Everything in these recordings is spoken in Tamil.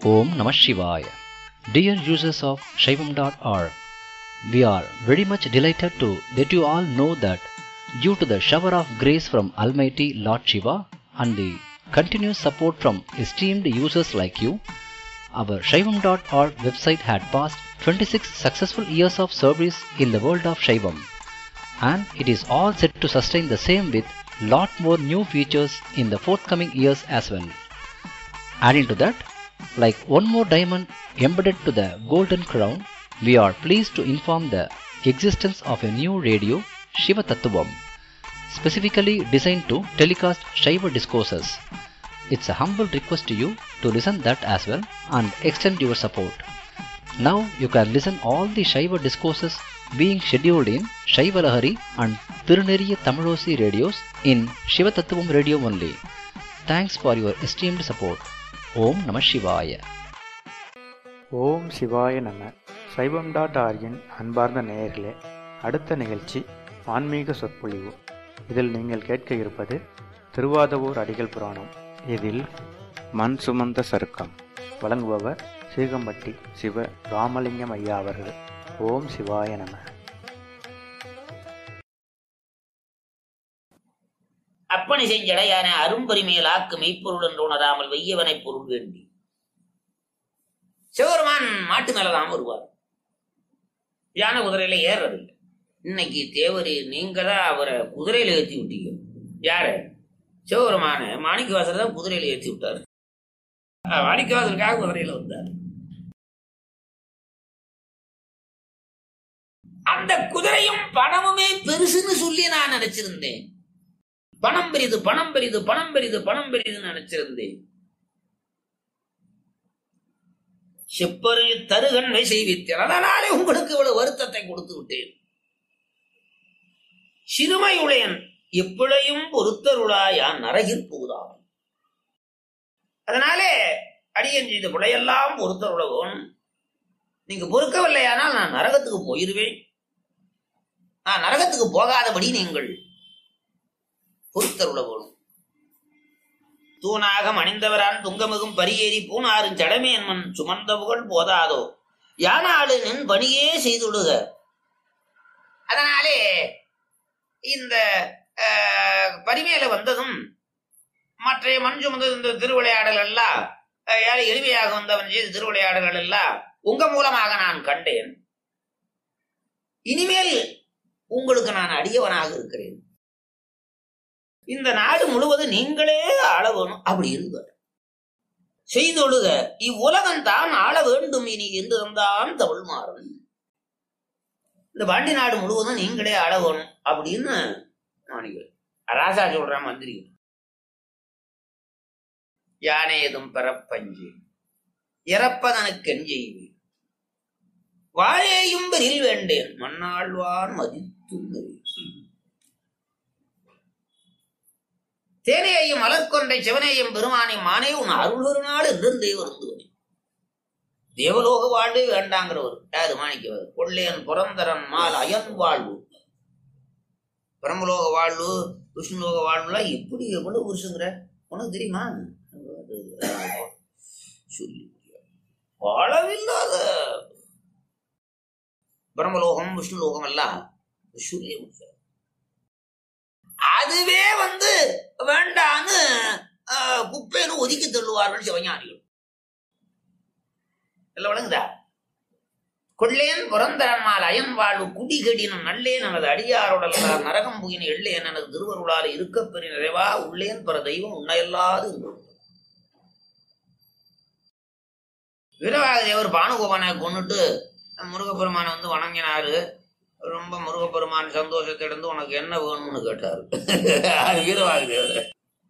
Om Namah Shivaya. Dear users of Shaivam.org, we are very much delighted to let you all know that due to the shower of grace from Almighty Lord Shiva and the continuous support from esteemed users like you, our Shaivam.org website had passed 26 successful years of service in the world of Shaivam and it is all set to sustain the same with lot more new features in the forthcoming years as well. Adding to that, like one more diamond embedded to the golden crown, we are pleased to inform the existence of a new radio, Shiva Tattvam, specifically designed to telecast Shiva discourses. It's a humble request to you to listen that as well and extend your support. Now you can listen all the Shiva discourses being scheduled in Shiva Lahari and Tiruneriya Tamilosi radios in Shiva Tattvam radio only. Thanks for your esteemed support. ஓம் நம சிவாய ஓம் சிவாய நம சைவம் டாட் ஆர்கின் அன்பார்ந்த நேயர்களே அடுத்த நிகழ்ச்சி ஆன்மீக சொற்பொழிவு இதில் நீங்கள் கேட்க இருப்பது திருவாதவூர் அடிகள் புராணம் இதில் மண் சுமந்த சருக்கம் வழங்குபவர் சீகம்பட்டி சிவ ராமலிங்கம் ஐயா அவர்கள் ஓம் சிவாய நம அப்பணி செஞ்சடையான அரும்பரிமையில் ஆக்கு மெய்ப்பொருள் என்று உணராமல் வெய்யவனை பொருள் வேண்டி சிவபெருமான் மாட்டு மேலதான் வருவார் யானை குதிரையில ஏறுறதில்லை இன்னைக்கு தேவரி நீங்க தான் அவரை குதிரையில ஏற்றி விட்டீங்க யாரு சிவபெருமான மாணிக்கவாசர் தான் குதிரையில ஏற்றி விட்டாரு அஹ் மாணிக்கவாசருக்காக குதிரையில வந்தார் அந்த குதிரையும் பணமுமே பெருசுன்னு சொல்லி நான் நினைச்சிருந்தேன் பணம் பெரிது பணம் பெரிது பணம் பெரிது பணம் பெரிதுன்னு நினைச்சிருந்தேன் செப்பரு தருகன்மை செய்வித்தேன் அதனாலே உங்களுக்கு இவ்வளவு வருத்தத்தை கொடுத்து விட்டேன் சிறுமையுளையன் எப்பளையும் பொறுத்தருளாயான் நரகில் புகுதாம் அதனாலே அடியன் செய்த பிழையெல்லாம் பொறுத்தருள வேணும் நீங்க பொறுக்கவில்லையானால் நான் நரகத்துக்கு போயிருவேன் நான் நரகத்துக்கு போகாதபடி நீங்கள் பொறுத்தருள வேணும் தூணாக மணிந்தவரான் துங்கமிகும் பரியேறி பூனாரும் சடமே என்மன் சுமந்த புகழ் போதாதோ யானாடு நின் பணியே செய்துடுக அதனாலே இந்த அஹ், பரிமேல வந்ததும் மற்ற மண் சுமந்தது இந்த திருவிளையாடல் எல்லாம் அஹ், ஏழை எளிமையாக வந்தவன் செய்த திருவிளையாடல்கள் எல்லாம் உங்க மூலமாக நான் கண்டேன் இனிமேல் உங்களுக்கு நான் அடியவனாக இருக்கிறேன் இந்த நாடு முழுவதும் நீங்களே ஆள வேணும் அப்படி இருப்பார் செய்தொழுக இவ்வுலகம் தான் ஆள வேண்டும் இனி என்று இருந்தான் தமிழ் மாறன் இந்த பாண்டி நாடு முழுவதும் நீங்களே ஆள வேணும் அப்படின்னு மாணிகள் ராசா சொல்றான் மந்திரி யானை எதும் பிறப்பஞ்சு இறப்பதனுக்கெஞ்செய்வேன் வாழேயும் பெரில் வேண்டேன் மண்ணாழ்வான் மதித்துங்கிறேன் தேனையையும் மலர்கொன்றை சிவனையும் பெருமானையும் மானே உன் அருள் ஒரு நாள் என்றே வருந்துவனே தேவலோக வாழ்வே வேண்டாங்கிறவர் யாரு மாணிக்கவர் கொள்ளையன் புரந்தரன் மால் அயன் வாழ்வு பிரம்மலோக வாழ்வு விஷ்ணுலோக வாழ்வுலாம் எப்படி எவ்வளவு வருஷங்கிற உனக்கு தெரியுமா சொல்லி அளவில்லாத பிரம்மலோகம் விஷ்ணுலோகம் எல்லாம் சொல்லி முடியாது அதுவே வந்து வேண்டான்னு ஆஹ், குப்பைன்னு ஒதுக்கி தள்ளுவார்கள் சிவஞானிகள் எல்லாம் விளங்குதா கொள்ளேன் புறந்தரன்மால் அயன் வாழ்வு குடிகடினும் நல்லேன் எனது அடியாரோடல்லார் நரகம் புகின எள்ளேன் எனது திருவருளால் இருக்கப் பெரிய நிறைவா உள்ளேன் பிற தெய்வம் உன்னையல்லாது வீரவாக தேவர் பானுகோபனை கொண்டுட்டு முருகப்பெருமானை வந்து வணங்கினாரு ரொம்ப முருகப்பெருமான் சந்தோஷத்தை இருந்து உனக்கு என்ன வேணும்னு கேட்டாரு அது வீரவாக தேவர்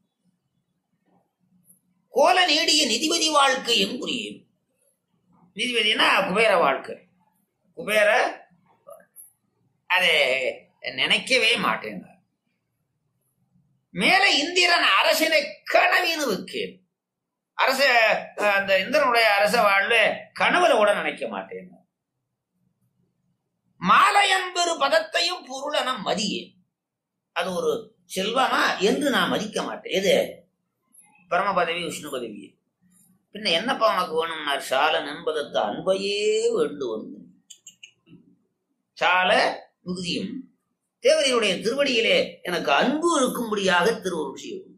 கோல நீடிய நிதிபதி வாழ்க்கையும் புரியும் நிதிபதினா குபேர வாழ்க்கை குபேர அதை நினைக்கவே மாட்டேங்க மேல இந்திரன் அரசனை கனவின்னு வைக்கேன் அரச அந்த இந்திரனுடைய அரச வாழ்வு கனவுல கூட நினைக்க மாட்டேங்க மாலையன்பெரு பதத்தையும் பொருளன மதியேன் அது ஒரு செல்வமா என்று நான் மதிக்க மாட்டேன் எது பரம பதவி விஷ்ணு பதவி பின்ன என்னப்பா உனக்கு வேணும்னார் சாலன் என்பதற்கு அன்பையே வேண்டு வந்து சால மிகுதியும் தேவரையுடைய திருவடியிலே எனக்கு அன்பு இருக்கும்படியாக திருவருள் செய்யும்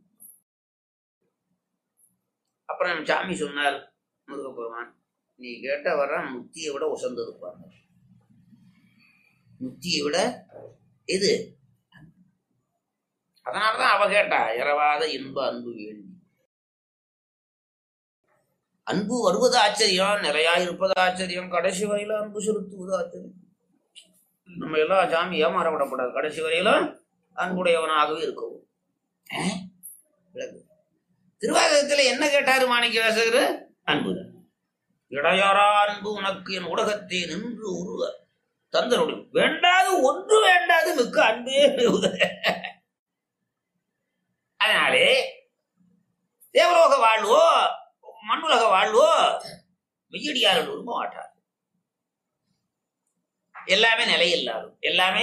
அப்புறம் சாமி சொன்னார் முருகப்பெருமான் நீ கேட்ட வர முத்தியை விட உசந்ததுப்பாங்க முத்தியை விட இது அதனாலதான் அவ கேட்டா இரவாத இன்ப அன்பு வேண்டி அன்பு வருவது ஆச்சரியம் நிலையா இருப்பது ஆச்சரியம் கடைசி வரையில அன்பு செலுத்துவது ஆச்சரியம் நம்ம எல்லாம் சாமி ஏமாற விடக்கூடாது கடைசி வரையில அன்புடையவனாகவே இருக்கவும் அஹ்? விளக்கு. திருவாசகத்துல என்ன கேட்டாரு மாணிக்க வாசகர் அன்பு இடையாரா அன்பு உனக்கு என் உலகத்தை நின்று உருவ தந்தருடன் வேண்டாது ஒன்று வேண்டாது மிக்க அன்பே மிகுத. அதனாலே தேவலோக வாழ்வோ மண்ணுலக வாழ்வோ மெய்யடியார்கள் விரும்ப மாட்டார் எல்லாமே நிலையில்லாதும் எல்லாமே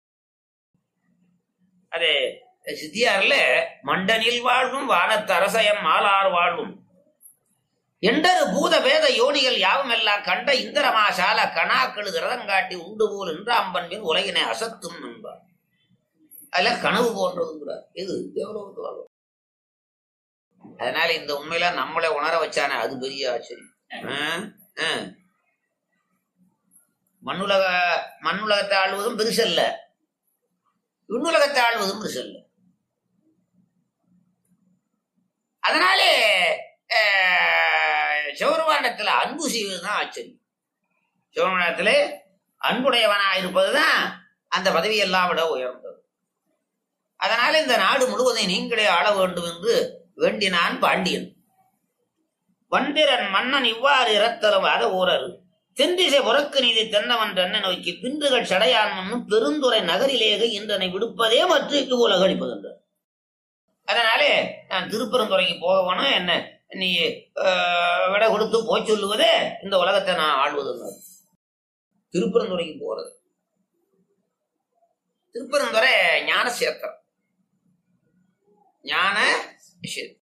அது சித்தியார்ல மண்டனில் வாழ்வும் வானத்து அரசயம் மாலார் வாழ்வும் எண்டரு பூத வேத யோனிகள் யாவும் எல்லாம் கண்ட இந்திரமா சால கணாக்களு கிரதங்காட்டி உண்டு போல் என்றாம்பன் பின் உலகினை அசத்தும் என்பார் அதுல கனவு போன்றதுங்கிறார் இது தேவலோகத்து வாழ்வு அதனால இந்த உண்மையில நம்மளை உணர வச்சானே அது பெரிய ஆச்சரியம் ஆ? ஆ. மண்ணுலக மண்ணுலகத்தை ஆள்வதும் பெருசல்ல விண்ணுலகத்தை ஆள்வதும் பெருசல்ல அதனாலே அஹ், சிவபெருமானிடத்துல அன்பு செய்வதுதான் ஆச்சரியம் சிவபெருமானிடத்துல அன்புடையவனா இருப்பதுதான் அந்த பதவியெல்லாம் விட உயர்ந்தது அதனால இந்த நாடு முழுவதையும் நீங்களே ஆள வேண்டும் என்று வேண்டினான் பாண்டியன் வண்டிரன் மன்னன் இவ்வாறு இறத்தலும் அத ஊரர் தென்திசை புறக்கு நீதி தென்னவன் தன்னை நோக்கி பின்றுகள் சடையான் மண்ணும் பெருந்துறை நகரிலேக இன்றனை விடுப்பதே மற்ற உலகடிப்பதென்றார் அதனாலே நான் திருப்பெருந்துறைக்கு போகணும் என்ன நீ ஆஹ், விட கொடுத்து போய் சொல்லுவதே இந்த உலகத்தை நான் ஆள்வதுங்க திருப்பெருந்துறைக்கு போறது திருப்பெருந்துறை ஞான சேத்திரம் ஞான சேத்திரம்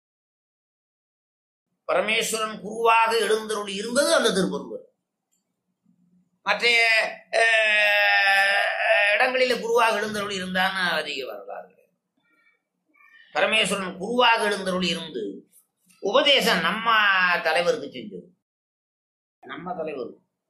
பரமேஸ்வரன் குருவாக எழுந்தருள் இருந்தது அந்த திருப்பெருந்துறை மற்ற அஹ், இடங்களில குருவாக எழுந்தருள் இருந்தான்னு அதிக வரலாறு கிடையாது. பரமேஸ்வரன் குருவாக எழுந்தருள் இருந்து உபதேசம் நம்ம தலைவருக்கு செஞ்சது நம்ம தலைவர்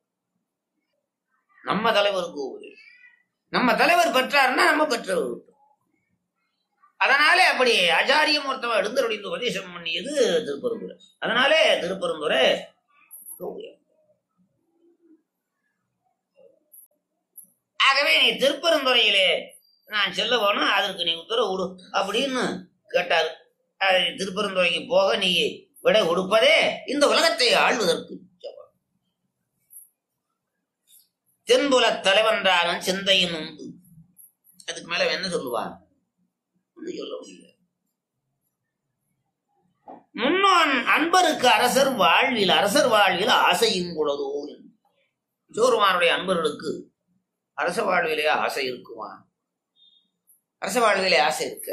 நம்ம தலைவருக்கு உபதேசம் நம்ம தலைவர் பெற்றாருன்னா நம்ம பெற்றவர் அதனாலே அப்படி ஆச்சாரியம் ஒருத்தவன் எழுந்தருள் இந்த உபதேசம் பண்ணியது திருப்பெருந்துறை அதனாலே திருப்பெருந்துறை உயர்ந்தது. ஆகவே நீ திருப்பெருந்துறையிலே நான் செல்ல வேணும் அதற்கு நீ உத்தரவு கொடு அப்படின்னு கேட்டாரு அது திருப்பெருந்துறைக்கு போக நீ விடை கொடுப்பதே இந்த உலகத்தை ஆள்வதற்கு ஜபம். தென்புல தலைவன்றாரன் சிந்தையின் உண்டு அதுக்கு மேல அவன் என்ன சொல்லுவான் ஒண்ணும் சொல்ல முடியல முன்னோன் அன்பருக்கு அரசர் வாழ்வில் அரசர் வாழ்வில் ஆசையும் கூடதோ சோருமானுடைய அன்பர்களுக்கு அரச வாழ்விலே ஆசை இருக்குமா அரச வாழ்விலே ஆசை இருக்க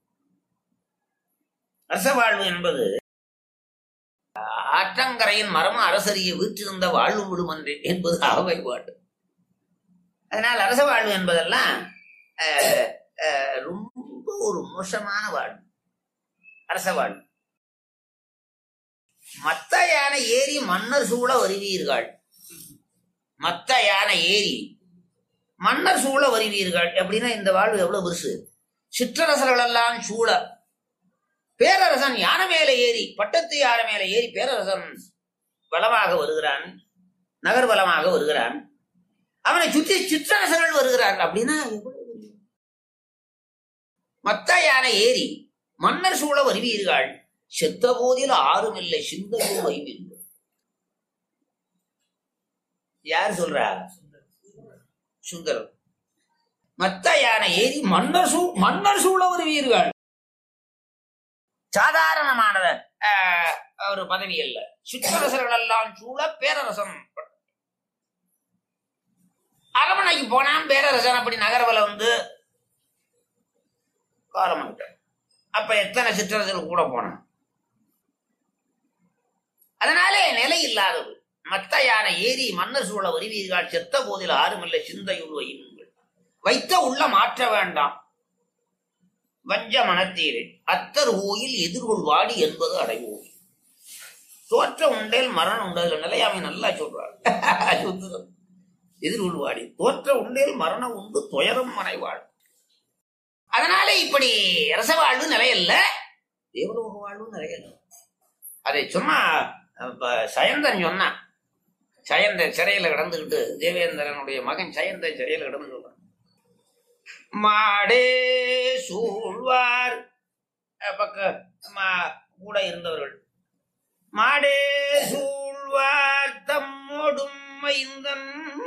அரச வாழ்வு என்பது ஆற்றங்கரையின் மரம் அரசரிய வீற்றிருந்த வாழ்வு விடுமன்றே என்பது அகவை பாட்டு அதனால் அரச வாழ்வு என்பதெல்லாம் அஹ், அஹ், ரொம்ப ஒரு மோசமான வாழ்வு அரச வாழ்வு மத்த யானை ஏறி மன்னர் சூழ வருவீர்கள் மத்த யானை ஏறி மன்னர் சூழ வருவீர்கள் அப்படின்னா இந்த வாழ்வு எவ்வளவு பெருசு சிற்றரசர்கள் எல்லாம் சூழ பேரரசன் யானை மேல ஏறி பட்டத்து யானை மேல ஏறி பேரரசன் பலமாக வருகிறான் நகர் பலமாக வருகிறான் அவனை சுற்றி சிற்றரசர்கள் வருகிறார்கள் அப்படின்னா எவ்வளவு பெரிய- மத்த யானை ஏறி மன்னர் சூழ வருவீர்கள் செத்த போதில் ஆறும் இல்லை சிந்தையும் வைவீர்கள் யார் சொல்றா சுந்தரம் மத்த யானை ஏறி மன்னர் சூ மன்னர் சூழ வருவீர்கள் சாதாரணமானத ஆஹ், ஒரு பதவி அல்ல சிற்றரசர்கள் எல்லாம் சூழ பேரரசன் அரமனைக்கு போனான் பேரரசன் அப்படி நகரவல வந்து காலமாயிட்டான் அப்ப எத்தனை சிற்றரசர்கள் கூட போனான் அதனால இல்லாதது மத்த யானை ஏறி மன்னர் சூழ வருவீர்கள் செத்த போதில் ஆறுமில்லை சிந்தையுள் வையுங்கள் வைத்த உள்ள மாற்ற வேண்டாம் வஞ்ச மனத்தீரே அத்தர் கோயில் எதிர்கொள் வாடி என்பது அடைவோம் தோற்ற உண்டேல் மரணம் உண்டது நிலையாமை நல்லா சொல்றாரு சுத்தம். எதிர்கொள் வாடி தோற்ற உண்டேல் மரணம் உண்டு துயரம் மனைவாள் அதனால இப்படி ரச வாழ்வு நிலையல்ல தேவலோக வாழ்வு நிலையல்ல அதை சும்மா அப்ப சயந்தன் சொன்னான் சயந்தன் சிறையில கிடந்துகிட்டு தேவேந்திரனுடைய மகன் சயந்தன் சிறையில கிடந்து சொல்றான் மாடே சூழ்வார் அஹ் பக்க மா- கூட இருந்தவர்கள் மாடே சூழ்வார் தம்மோடும் மைந்தன்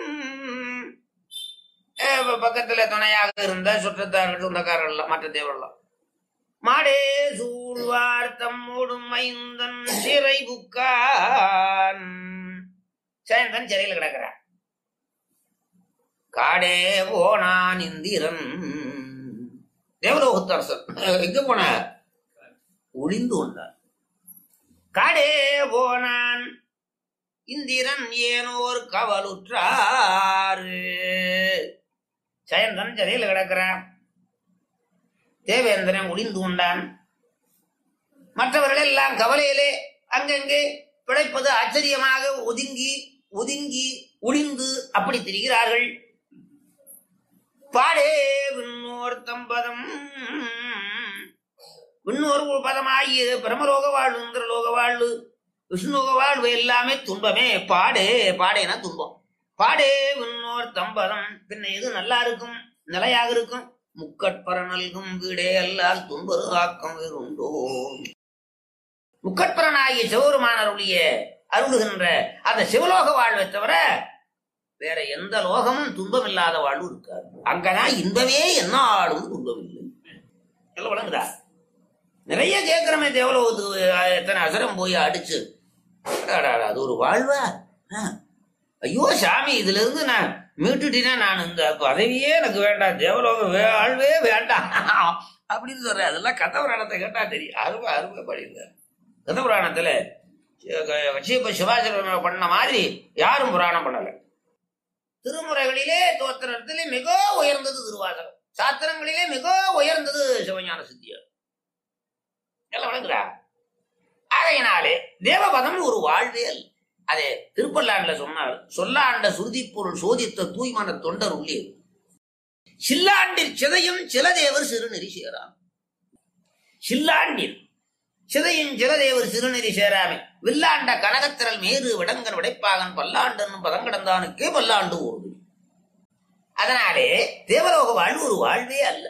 அஹ் ப- பக்கத்துல துணையாக இருந்த சுற்றத்தார்கள் சொந்தக்காரர்கள் மற்ற தேவர்கள் மாடே சூழ்வார் தம்மோடும் மைந்தன் சிறை புக்கான் சேந்தன் சிறையில் கிடக்கிறான் காடே போனான் இந்திரன் தேவலோகத்தரசன் எங்க போன ஒளிந்து கொண்டான் காடே போனான் இந்திரன் ஏனோர் கவலுற்றாரு சயந்தன் சிறையில் கிடக்கிறான் தேவேந்திரன் ஒளிந்து கொண்டான் மற்றவர்கள் எல்லாம் கவலையிலே அங்கங்கே பிழைப்பது ஆச்சரியமாக ஒதுங்கி ஒதுங்கி ஒளிந்து அப்படி திரிகிறார்கள் பாடே விண்ணோர் தம்பதம் விண்ணோர் பதமாகிய பிரமலோக வாழ்வு இந்திரலோக வாழ்வு விஷ்ணுலோக வாழ்வு எல்லாமே துன்பமே பாடே பாடேனா துன்பம் பாடே விண்ணோர் தம்பதம் பின்ன எது நல்லா இருக்கும் நிலையாக இருக்கும் முக்கட்பர நல்கும் வீடே அல்லால் துன்பரு ஆக்கம் வேறுண்டோ முக்கட்பரனாகிய சிவபெருமானருடைய அருளுகின்ற அந்த சிவலோக வாழ்வை தவிர வேற எந்த லோகமும் துன்பம் இல்லாத வாழ்வு இருக்காது அங்கதான் இன்பமே என்னாலும் துன்பம் இல்லை எல்லாம் வழங்குதா நிறைய கேட்கிறமே தேவலோகத்துக்கு அஹ், எத்தனை அசரம் போய் அடிச்சு அடாடா, அது ஒரு வாழ்வா ஆ. ஐயோ சாமி இதுல இருந்து நான் மீட்டுட்டீங்கன்னா நான் இந்த பதவியே எனக்கு வேண்டாம் தேவலோக வே- வாழ்வே வேண்டாம் அப்படின்னு சொல்றேன் அதெல்லாம் கதை புராணத்தை கேட்டா தெரியும் அருமை அருமை படிங்க கதை புராணத்துல வச்சியப்ப சிவாச்சரம் பண்ண மாதிரி யாரும் புராணம் பண்ணல திருமுறைகளிலே தோத்திரத்திலே மிக உயர்ந்தது திருவாசகம் சாத்திரங்களிலே மிக உயர்ந்தது சிவஞான சித்தியார் எல்லாம் வழங்குறா ஆகையினாலே தேவபதம் ஒரு வாழ்வே அல்ல அதே திருப்பல்லாண்டுல சொன்னார் சொல்லாண்ட சுருதி பொருள் சோதித்த தூய்மான தொண்டர் உள்ளே சில்லாண்டில் சிதையும் சிலதேவர் சிறுநெறி சேராம் சில்லாண்டில் சிதையும் சிலதேவர் சிறுநெறி சேராமே வில்லாண்ட கனகத்திரல் மேறு விடங்கன் விடைப்பாகன் பல்லாண்டுன்னு பதங்கடந்தானுக்கே பல்லாண்டு ஓடு அதனாலே தேவலோக வாழ்வு ஒரு வாழ்வே அல்ல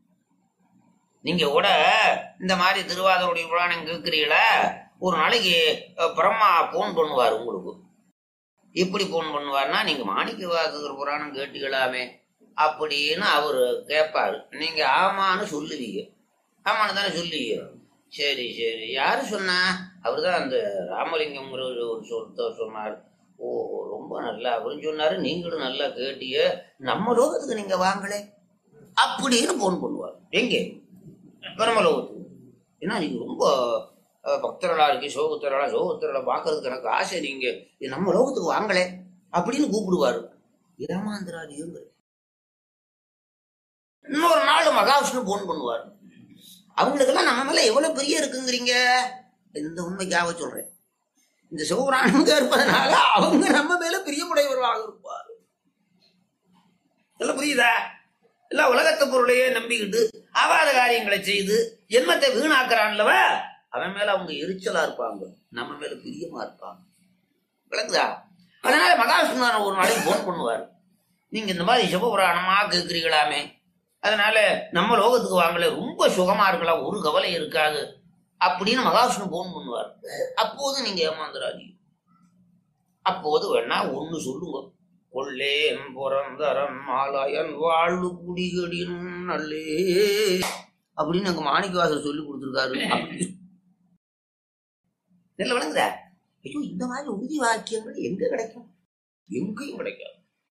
நீங்க கூட இந்த மாதிரி திருவாதருடைய புராணம் கேட்கிறீங்களா ஒரு நாளைக்கு அஹ், பிரம்மா போன் பண்ணுவார் உங்களுக்கு எப்படி போன் பண்ணுவார்னா நீங்க மாணிக்க வாசகர் புராணம் கேட்டீங்களாமே அப்படின்னு அவரு கேட்பாரு நீங்க ஆமான்னு சொல்லுவீங்க ஆமான்னு தானே சொல்லுவீங்க சரி சரி யாரு சொன்னா அவர்தான் அந்த ராமலிங்கம்ங்கிற ஒரு ஒரு சொல் சொன்னார் ஓ ரொம்ப நல்லா அவரும் சொன்னாரு நீங்களும் நல்லா கேட்டீங்க நம்ம லோகத்துக்கு நீங்க வாங்களே அப்படின்னு போன் பண்ணுவார் எங்கே பிரம்மலோகத்துக்கு ஏன்னா நீங்க ரொம்ப அஹ், பக்தர்களா இருக்கு சோகத்தரலா சோகத்தரலா பார்க்கறதுக்கு எனக்கு ஆசை நீங்க இது நம்ம லோகத்துக்கு வாங்களே அப்படின்னு கூப்பிடுவாரு ஏமாந்திராதிங்க இன்னொரு நாள் மகாவிஷ்ணு போன் பண்ணுவார் அவங்களுக்கெல்லாம் நம்ம மேல எவ்வளவு பெரிய இருக்குங்கிறீங்க இந்த உண்மைக்காக சொல்றேன் இந்த சிவபுராணங்க இருப்பதனால அவங்க நம்ம மேல பிரியமுடையவர்களாக இருப்பார் எல்லாம் புரியுதா எல்லாம் உலகத்து பொருளையே நம்பிக்கிட்டு ஆபாத காரியங்களை செய்து ஜென்மத்தை வீணாக்குறான்லவ அவன் மேல அவங்க எரிச்சலா இருப்பாங்க நம்ம மேல பிரியமா இருப்பாங்க விளக்குதா அதனால மகாவிஷ்ணு ஒரு நாளைக்கு போன் பண்ணுவார் நீங்க இந்த மாதிரி சிவபுராணமா கேட்கிறீங்களாமே அதனால நம்ம லோகத்துக்கு வாங்கல ரொம்ப சுகமா இருக்கலாம் ஒரு கவலை இருக்காது அப்படின்னு மகாவிஷ்ணு போன் பண்ணுவார் அப்போது நீங்க ஏமாந்துடாதீங்க அப்போது வேணா ஒண்ணு சொல்லுங்க கொள்ளேன் புறந்தரன் மாலாயன் வாழ்வு குடிகடின் நல்லே அப்படின்னு எங்க மாணிக்கவாசர் சொல்லி கொடுத்துருக்காரு அப்படி நெல்ல விளங்குதா ஐயோ இந்த மாதிரி உறுதி வாக்கியங்கள் எங்க கிடைக்கும் எங்கேயும் கிடைக்காது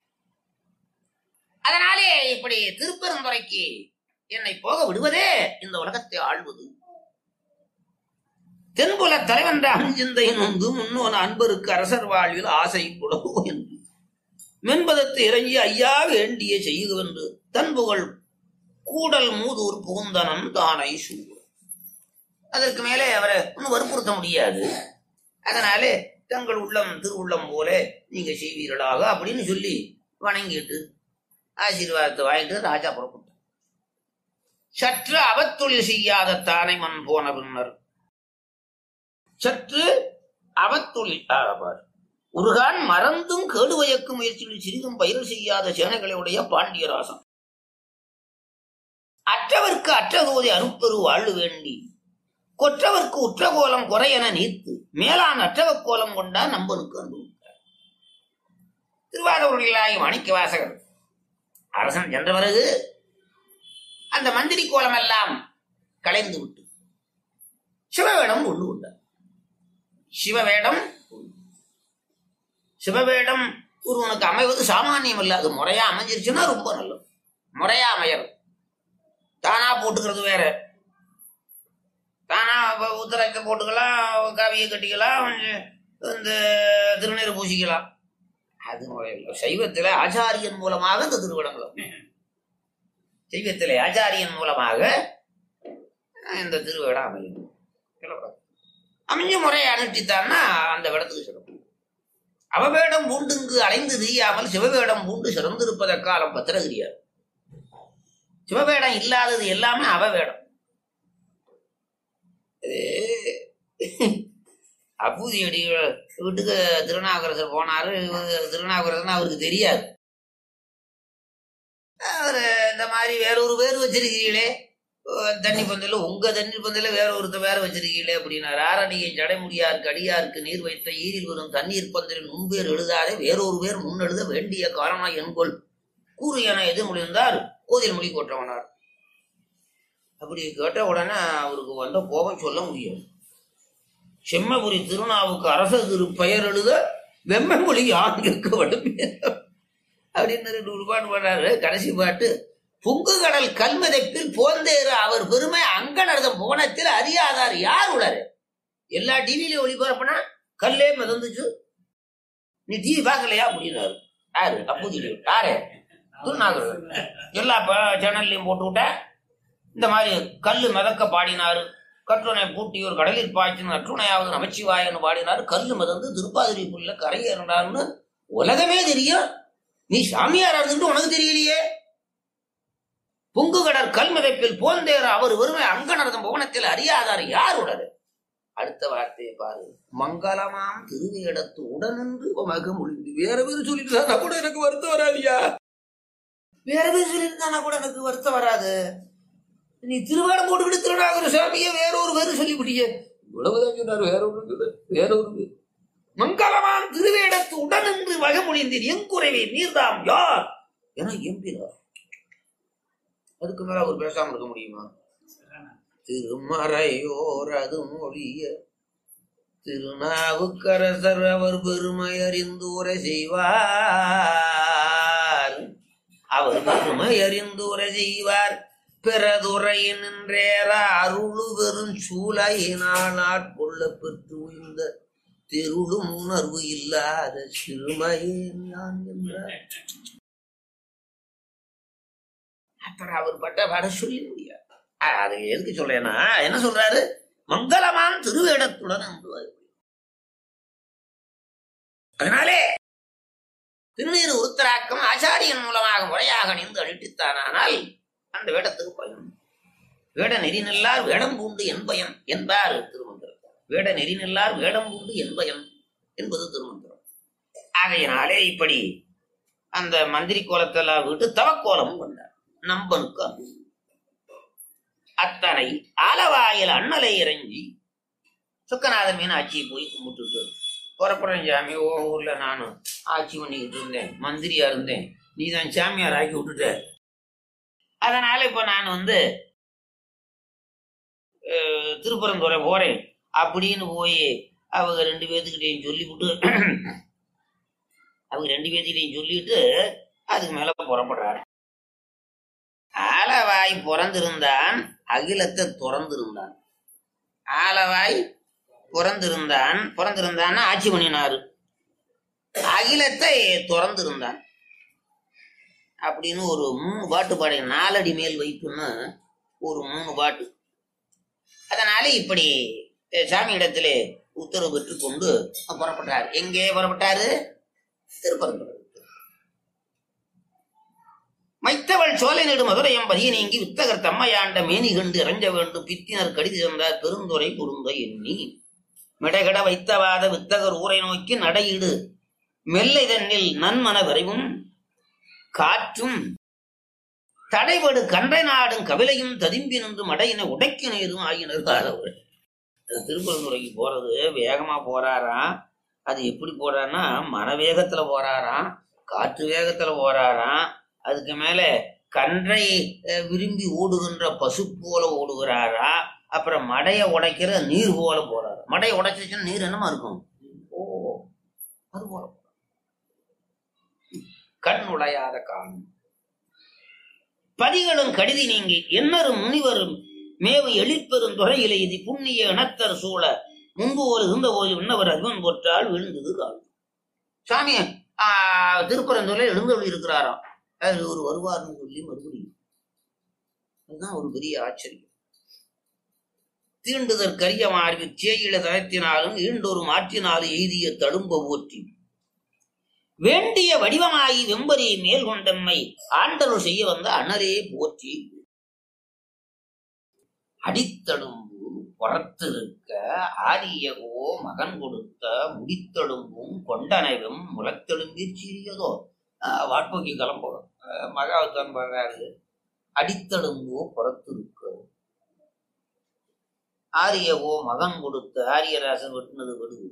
அதனாலே இப்படி திருப்பெருந்துறைக்கு என்னை போக விடுவதே இந்த உலகத்தை ஆள்வது தென்புல தலைவன்ற அஞ்சிந்தை நொந்து முன்னோன அன்பருக்கு அரசர் வாழ்வில் ஆசை குடவோ என்று மென்பதத்து இறங்கி ஐயா வேண்டிய செய்குவென்று தன்புகள் கூடல் மூதூர் புகுந்தனன் தானை சூழ் அதற்கு மேலே அவரை ஒன்றும் வற்புறுத்த முடியாது அதனாலே தங்கள் உள்ளம் திருவுள்ளம் போல நீங்க செய்வீர்களாக அப்படின்னு சொல்லி வணங்கிட்டு ஆசீர்வாதத்தை வாங்கிட்டு ராஜா புறப்பட்டார் சற்று அவத்தொழில் செய்யாத தானை மண் போன பின்னர் சற்று அவத்தொழில் ஆவார் ஒருகான் மறந்தும் கேடு வயக்கும் முயற்சியில் சிறிதும் பயிர் செய்யாத சேனைகளுடைய பாண்டியராசன் அற்றவர்க்கு அற்றதோதி அருப்பெரு வாழ்வு வேண்டி கொற்றவர்க்கு உற்ற கோலம் குறையென நீர்த்து மேலான் அற்றவ கோலம் கொண்டா நம்பனுக்கு அன்பு திருவாரூரிலாகி மாணிக்க வாசகர் அரசன் சென்ற பிறகு அந்த மந்திரி கோலம் எல்லாம் கலைந்து விட்டு சிவவேடம் கொண்டு கொண்டார் சிவவேடம் சிவவேடம் ஒருவனுக்கு அமைவது சாமானியம் இல்ல அது முறையா அமைஞ்சிருச்சுன்னா ரொம்ப நல்லது முறையா அமையறது தானா போட்டுக்கிறது வேற தானா இப்ப உத்தரத்தை போட்டுக்கலாம் காவியை கட்டிக்கலாம் இந்த திருநீர் பூசிக்கலாம் அது முறையில் சைவத்தில் ஆச்சாரியன் மூலமாக இந்த திருவிடங்களும் சைவத்தில் ஆச்சாரியன் மூலமாக இந்த திருவிடம் அமையும் அமைஞ்ச முறையை அனுப்பித்தான்னா அந்த விடத்துக்கு சிறப்பு அவவேடம் பூண்டுங்கு அலைந்து தெரியாமல் சிவவேடம் பூண்டு சிறந்திருப்பத காலம் பத்திரகிரியார் சிவவேடம் இல்லாதது எல்லாமே அவவேடம் அப்பூதி அடி வீட்டுக்கு திருநாவுக்கரசர் போனாரு இவரு திருநாவுக்கரசர் அவருக்கு தெரியாது அவரு இந்த மாதிரி வேற ஒரு பேர் வச்சிருக்கீங்களே தண்ணி பந்தல உங்க தண்ணி பந்தல வேற ஒருத்த வேற வச்சிருக்கீங்களே அப்படின்னாரு ஆரணியின் ஜடைமுடியாருக்கு அடியாருக்கு நீர் வைத்த ஈரில் வரும் தண்ணீர் பந்தலில் முன்பேர் எழுதாதே வேறொரு பேர் முன்னெழுத வேண்டிய காரணம் என்கொள் கூறு என எது மொழிந்தார் கோதில் மொழி கொற்றவனார் அப்படி கேட்ட உடனே அவருக்கு வந்த கோபம் சொல்ல முடியாது செம்மபுரி திருநாவுக்கு அரச திரு பெயர் எழுத வெம்மை மொழி யாருக்கு வடுமே அப்படின்னு ரெண்டு உருப்பாடு பாடுறாரு கடைசி பாட்டு புங்கு கடல் கல்மதைப்பில் போந்தேறு அவர் பெருமை அங்கனர்தம் புவனத்தில் அறியாதார் யார் உளரு எல்லா டிவிலையும் ஒளிபரப்புனா கல்லே மிதந்துச்சு நீ டிவி பார்க்கலையா அப்படின்னாரு யாரு அப்போதி யாரு திருநாகர் எல்லா சேனல்லையும் போட்டு விட்ட இந்த மாதிரி கல்லு மிதக்க பாடினாரு கற்றுணை பூட்டி ஒரு கடலில் பாய்ச்சின அற்றுணையாவது நமச்சிவாயன்னு பாடினாரு கல்லு மிதந்து திருப்பாதிரி புல்ல கரையேறினார்னு உலகமே தெரியும் நீ சாமியாரா இருந்துட்டு உனக்கு தெரியலையே புங்குகடர் கல்மிதைப்பில் போந்தேற அவர் வெறுமை அங்கனர்தம் புவனத்தில் அறியாதார் யார் உடரு அடுத்த வார்த்தையை பாரு மங்களமாம் திருவேடத்து உடனின்று மக முடிந்து வேற பேர் சொல்லிட்டு கூட எனக்கு வருத்தம் வராதியா வேற பேர் சொல்லியிருந்தானா கூட எனக்கு வருத்தம் வராது நீ திருவாடம் போட்டுக்கிட்டு திருநாகர சாமியே வேற ஒரு பேர் சொல்லிவிட்டியே இவ்வளவுதான் சொன்னார் வேற ஒரு வேற ஒரு பேர் மங்களமாம் திருவேடத்து உடனின்று வகமொழிந்தீர் எங்குறைவே நீர்தாம் யார் என எம்பினார் அதுக்கு மேல அவர் பேசாம இருக்க முடியுமா திருமறையோர் அது மொழிய திருநாவுக்கரசர் அவர் பெருமை அறிந்து உரை செய்வார் அவர் பெருமை அறிந்து உரை செய்வார் பிறதுரை நின்றேற அருளு பெரும் சூலையினால் ஆட்கொள்ள பெற்று உய்ந்த திருளும் உணர்வு இல்லாத சிறுமையே நான் என்றார் அப்புறம் அவர் பட்ட பாட சொல்லி முடியாது அது எதுக்கு சொல்றேன்னா என்ன சொல்றாரு மங்களமான் திருவேடத்துடன் அன்புவார் அதனாலே திருநீர் உருத்தராக்கம் ஆச்சாரியன் மூலமாக முறையாக நின்று அழிட்டுத்தானால் அந்த வேடத்துக்கு பயன் வேட நெறி நல்லார் வேடம் பூண்டு என்பயம் என்பார் திருமந்திரம் வேட நெறி நல்லார் வேடம் பூண்டு என்பயம் என்பது திருமந்திரம் ஆகையினாலே இப்படி அந்த மந்திரி கோலத்தெல்லாம் விட்டு தவக்கோலம் கொண்டார் நம்பனுக்கு அன்பு அத்தனை ஆலவாயில் அண்ணலை இறங்கி சுக்கநாதன் மீன் ஆட்சியை போய் கும்பிட்டுட்டு புறப்புறேன் சாமி ஓ ஊர்ல நானும் ஆட்சி பண்ணிக்கிட்டு இருந்தேன் மந்திரியா இருந்தேன் நீ தான் சாமியார் ஆக்கி விட்டுட்ட அதனால இப்ப நான் வந்து அஹ், திருப்பரந்துறை போறேன் அப்படின்னு போய் அவங்க ரெண்டு பேர்த்துக்கிட்டையும் சொல்லிவிட்டு அவங்க ரெண்டு பேர்த்துக்கிட்டையும் சொல்லிட்டு அதுக்கு மேல புறப்படுறாரு ஆலவாய் பிறந்திருந்தான் அகிலத்தை துறந்திருந்தான் ஆலவாய் பிறந்திருந்தான் பிறந்திருந்தான்னா ஆட்சி பண்ணினாரு அகிலத்தை துறந்திருந்தான் அப்படின்னு ஒரு மூணு பாட்டு பாடு நாலடி மேல் வைப்புன்னு ஒரு மூணு பாட்டு அதனால இப்படி அஹ், சாமி இடத்திலே உத்தரவு பெற்று கொண்டு புறப்பட்டார் எங்கே புறப்பட்டாரு திருப்பரங்குன்றம் மைத்தவள் சோலை நெடு மதுரையம் பதிய நீங்கி வித்தகர் தம்மையாண்ட மேனி கண்டு இறஞ்ச வேண்டும் பித்தினர் கடிது சென்றார் பெருந்துரை குறுந்த எண்ணி மிடகட வைத்தவாத வித்தகர் ஊரை நோக்கி நடையிடு மெல்லை தன்னில் நன்மன விரைவும் காற்றும் தடைபடு கன்றை நாடும் கவிலையும் ததும்பி நின்று மடையின உடைக்கு நேரும் ஆகினர் காலவர் திருப்பரங்குறைக்கு போறது வேகமா போறாராம் அது எப்படி போறாருன்னா மன வேகத்துல போறாராம் காற்று வேகத்துல போறாராம் அதுக்கு மேல கன்றை அஹ், விரும்பி ஓடுகின்ற பசு போல ஓடுகிறாரா அப்புறம் மடைய உடைக்கிற நீர் போல போறாரு மடைய உடைச்சிச்சுன்னா நீர் என்னமா இருக்கும் ஓ அது போல கண் உடையாத காலம் பதிகளும் கடிதி நீங்கி என்னரும் முனிவரும் மேவு எழிற்பெரும் துறையிலே இது புண்ணிய இனத்தர் சூழ முன்பு ஒரு இருந்த போது விண்ணவர் அறிவன் போற்றால் விழுந்தது கால் சாமி ஆஹ், திருப்பரந்தூரில் எழுந்தொழி இருக்கிறாராம் அதில் ஒரு வருவார்னு சொல்லி மறுபடியும் அதுதான் ஒரு பெரிய ஆச்சரியம் தீண்டுதற் கரிய மார்பு சேயில தரத்தினாலும் ஈண்டொரு மாற்றினாலும் எய்திய தழும்ப போற்றி வேண்டிய வடிவமாயி வெம்பரி மேல் கொண்டம்மை ஆண்டருள் செய்ய வந்த அனரே போற்றி அடித்தடும்பு புறத்திருக்க ஆரியகோ மகன் கொடுத்த முடித்தெடும்பும் கொண்டனைவும் முளத்தெடும்பிற் சீரியதோ ஆஹ் வாட்போக்கி கிளம்புறோம் மகாவத்தான் பண்றாரு அடித்தடும்போ புறத்திருக்க ஆரியகோ மகன் கொடுத்த ஆரியராசன் வெட்டினது விடுது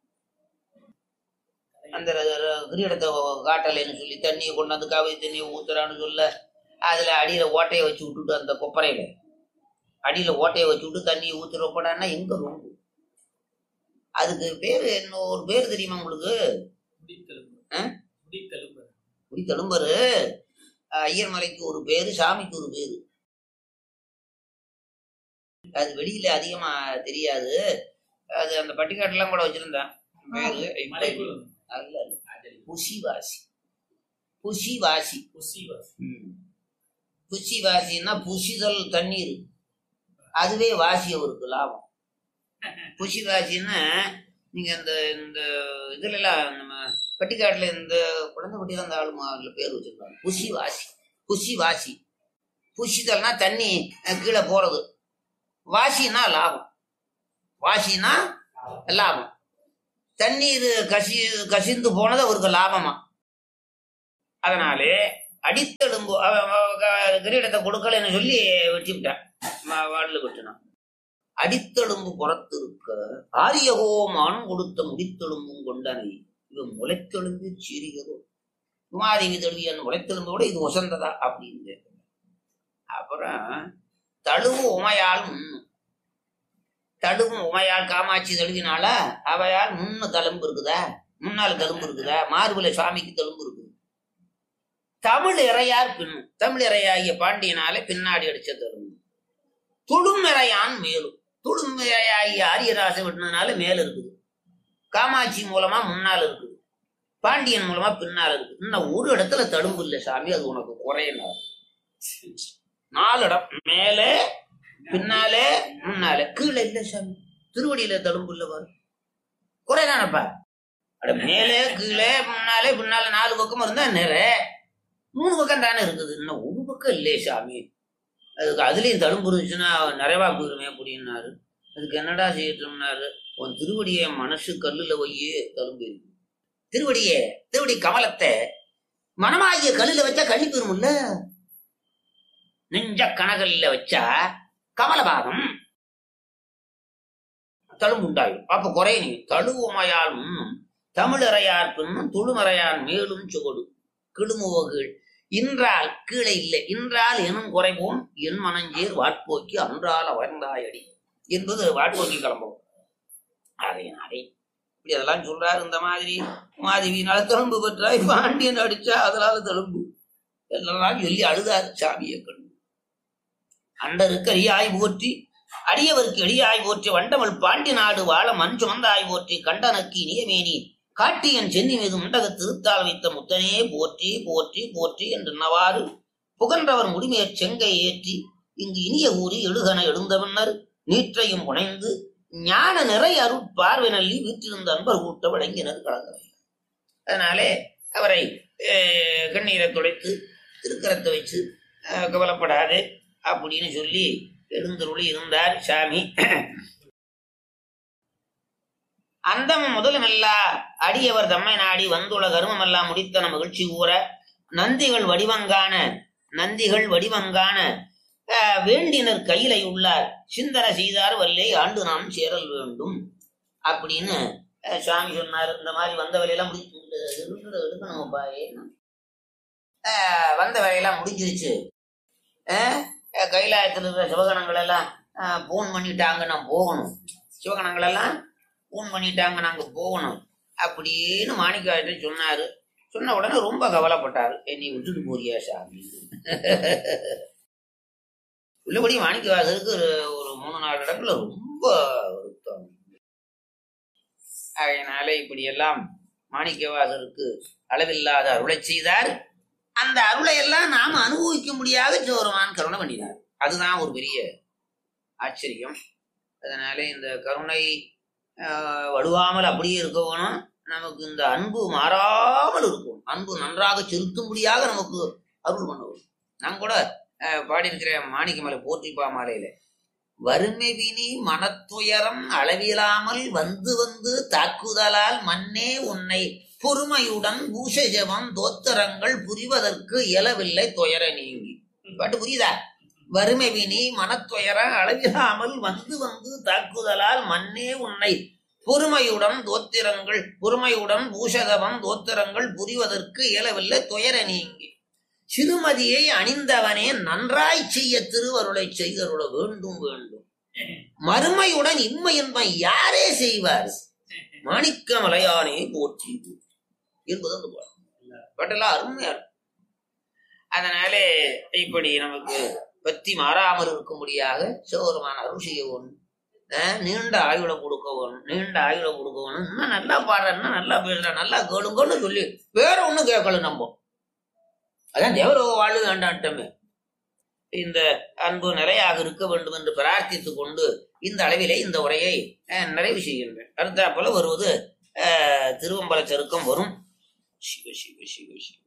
அந்த ர- ர- கிரீடத்தை காட்டலைன்னு சொல்லி தண்ணியை கொண்டாந்து காவிரி தண்ணியை ஊத்துறான்னு சொல்ல அதுல அடியில ஓட்டையை வச்சு விட்டுட்டு அந்த கொப்பரையில அடியில ஓட்டையை வச்சு விட்டு தண்ணியை ஊத்துறப்படான்னா எங்க ரொம்ப அதுக்கு பேரு இன்னொரு பேர் தெரியுமா உங்களுக்கு ஆ? குடி தழும்பரு ஐயர் மலைக்கு ஒரு பேரு சாமிக்கு ஒரு பேரு அது வெளியில அதிகமா தெரியாது அது அந்த பட்டிக்காட்டுலாம் கூட வச்சிருந்தேன் பேரு இப்ப அல்ல அல்ல. புசிவாசி புசிவாசி ம். புசிவாசின்னா புசிதல் தண்ணீர் அதுவே வாசி அவருக்கு லாபம் புசிவாசின்னா நீங்க இந்த இந்த இதுல எல்லாம் நம்ம பட்டிக்காட்டுல இந்த குழந்தை குட்டியில அந்த ஆளு அதுல பேர் வச்சிருக்காங்க புசிவாசி புசிவாசி புசிதல்னா தண்ணி அஹ், கீழே போறது வாசினா லாபம் வாசினா லாபம் தண்ணீர் கசி கசிந்து போனது அவருக்கு லாபமா அதனாலே அடித்தெடும்பு அவ- அவ- க- கிரீடத்தை கொடுக்கலன்னு சொல்லி வச்சுக்கிட்டான் வாடல விட்டுனான் அடித்தெலும்பு புறத்து இருக்க ஆரியகோமான் கொடுத்த முடித்தெலும்பும் கொண்டனை இது முளைத்தெலும்பு சீரியதோ குமாதேவி தழுவியன் முளைத்தெலும்போட இது உசந்ததா அப்படின்னு கேட்கிறார். அப்புறம் தழுவு உமையால் முன்னு தழுவும் உமையால் காமாட்சி தழுவினால அவையால் முன்னு தழும்பு இருக்குதா முன்னால தழும்பு இருக்குதா மார்புல சுவாமிக்கு தழும்பு இருக்குது தமிழ் இறையார் பின்னு தமிழ் இறையாகிய பாண்டியனால பின்னாடி அடிச்ச தழும்பு துளும் இறையான் மேலும் துளும் இறையாகிய ஆரியராசை விட்டதுனால மேல இருக்குது காமாட்சி மூலமா முன்னால இருக்குது பாண்டியன் மூலமா பின்னால இருக்குது இன்னும் ஒரு இடத்துல தழும்பு இல்லை சாமி அது உனக்கு குறையினார் நாலு இடம் மேலே பின்னாலே முன்னாலே கீழே இல்ல சாமி திருவடியில தழும்பு இல்ல பாரு குறைதானப்பா அட மேலே கீழே முன்னாலே பின்னால நாலு பக்கம் இருந்தா நிறை மூணு பக்கம் தானே இருக்குது இன்னும் ஒரு பக்கம் இல்லையே சாமி அதுக்கு அதுலயும் தழும்பு இருந்துச்சுன்னா நிறைவா போயிருமே அப்படின்னாரு அதுக்கு என்னடா செய்யட்டும்னாரு உன் திருவடியை மனசு கல்லுல வையே தழும்பு இருக்கு திருவடியே திருவடி கமலத்தை மனமாகிய கல்லுல வச்சா கண்ணி போயிருமுல்ல நெஞ்ச கனகல்ல வச்சா கமலபாகம் தழும்பு உண்டாயும் அப்ப குறைய நீ தழுவுமையால் முன்னும் தமிழறையார் பின்னும் துளுமறையார் மேலும் சுவடு கிடுமுவகீழ் இன்றால் கீழே இல்லை இன்றால் எனும் குறைவோம் என் மனஞ்சேர் வாட்போக்கி அன்றால் அவர்ந்தாயடி என்பது வாட்போக்கி கிளம்பும் அதனாலே இப்படி அதெல்லாம் சொல்றாரு இந்த மாதிரி மாதவியினால தழும்பு பெற்றாய் பாண்டியன் அடிச்சா அதனால தழும்பு எல்லாம் சொல்லி அழுதாரு சாமியை கண்டு அண்டருக்கு அரியாய் போற்றி அடியவருக்கு எளியாய் போற்றி வண்டமல் பாண்டி நாடு வாழ மண் சுமந்தாய் போற்றி கண்டனக்கு இனியமேனி காட்டியன் சென்னி மீது முண்டக திருத்தால் வைத்த முத்தனே போற்றி போற்றி போற்றி என்று நவாறு புகன்றவர் முடிமேற் செங்கை ஏற்றி இங்கு இனிய ஊறி எழுகன எழுந்தவன்னர் நீற்றையும் புனைந்து ஞான நிறை அருட்பார்வை நல்லி வீற்றிருந்த அன்பர் கூட்ட வழங்கினர் கலந்தவை அதனாலே அவரை அஹ், கண்ணீரை துடைத்து திருக்கரத்தை வச்சு அஹ், கவலைப்படாதே அப்படின்னு சொல்லி எழுந்தருளி இருந்தார் சாமி அந்தம் முதலுமெல்லா அடியவர் தம்மை நாடி வந்துள்ள கருமமெல்லாம் முடித்தன மகிழ்ச்சி கூற நந்திகள் வடிவங்கான நந்திகள் வடிவங்கான அஹ், வேண்டினர் கையிலை உள்ளார் சிந்தனை செய்தார் வல்லே ஆண்டு நாம் சேரல் வேண்டும் அப்படின்னு அஹ், சுவாமி சொன்னார் இந்த மாதிரி வந்த வேலையெல்லாம் முடிச்சு எடுக்கணும்ப்பா ஏன்னா அஹ், வந்த வேலையெல்லாம் முடிஞ்சிருச்சு அஹ், அஹ், கைலாயத்தில் இருக்கிற சிவகணங்கள் எல்லாம் ஃபோன் பண்ணிட்டாங்க நான் போகணும் சிவகணங்கள் எல்லாம் ஃபோன் பண்ணிட்டாங்க நாங்க போகணும் அப்படின்னு மாணிக்காயிட்ட சொன்னாரு சொன்ன உடனே ரொம்ப கவலைப்பட்டாரு என்னை விட்டுட்டு போறியா சாமி உள்ளபடி மாணிக்கவாசருக்கு ஒரு ஒரு மூணு நாலு இடத்துல ரொம்ப வருத்தம் அதனால இப்படி எல்லாம் மாணிக்கவாசருக்கு அளவில்லாத அருளை செய்தார் அந்த அருளை எல்லாம் நாம அனுபவிக்க முடியாத சோரமான் கருணை பண்ணினார் அதுதான் ஒரு பெரிய ஆச்சரியம் அதனால இந்த கருணை ஆஹ், வடுவாமல் அப்படியே இருக்கணும் நமக்கு இந்த அன்பு மாறாமல் இருக்கும் அன்பு நன்றாக செலுத்தும்படியாக நமக்கு அருள் பண்ணுவோம் நான் கூட ஆஹ், பாடியிருக்கிறேன் மாணிக்கமலை போற்றிப்பா மாலையில வறுமை வினி மனத்துயரம் அளவிலாமல் வந்து வந்து தாக்குதலால் மண்ணே உன்னை பொறுமையுடன் பூஷஜபம் தோத்திரங்கள் புரிவதற்கு இயலவில்லை துயர நீங்கி பாட்டு புரியுதா வறுமை வினி மனத்துயர அளவிலாமல் வந்து வந்து தாக்குதலால் மண்ணே உன்னை பொறுமையுடன் தோத்திரங்கள் பொறுமையுடன் பூஷகவம் தோத்திரங்கள் புரிவதற்கு இயலவில்லை துயர நீங்கி சிறுமதியை அணிந்தவனே நன்றாய் செய்ய திருவருளை செய்தருள வேண்டும் வேண்டும் மறுமையுடன் இன்மை என்பன் யாரே செய்வார் மாணிக்க மலையானே போற்றி போற்றி என்பது அந்த பாடல் பாட்டெல்லாம் அருமையா இருக்கும் அதனாலே இப்படி நமக்கு பத்தி மாறாமல் இருக்கும்படியாக சிவபெருமான அருள் செய்யவும் அஹ் நீண்ட ஆயுளை கொடுக்கவும் நீண்ட ஆயுளை கொடுக்கவும் இன்னும் நல்லா பாடுற இன்னும் நல்லா பேசுற நல்லா கேளுங்கன்னு சொல்லி வேற ஒண்ணும் கேட்கல நம்ம அதான் தேவலோக வாழ்வு வேண்டாட்டமே இந்த அன்பு நிலையாக இருக்க வேண்டும் என்று பிரார்த்தித்துக் கொண்டு இந்த அளவிலே இந்த உரையை அஹ், நிறைவு செய்கின்றேன் அடுத்தாற்போல வருவது அஹ், திருவம்பல சருக்கம் வரும் சிவ சிவ சிவ சிவ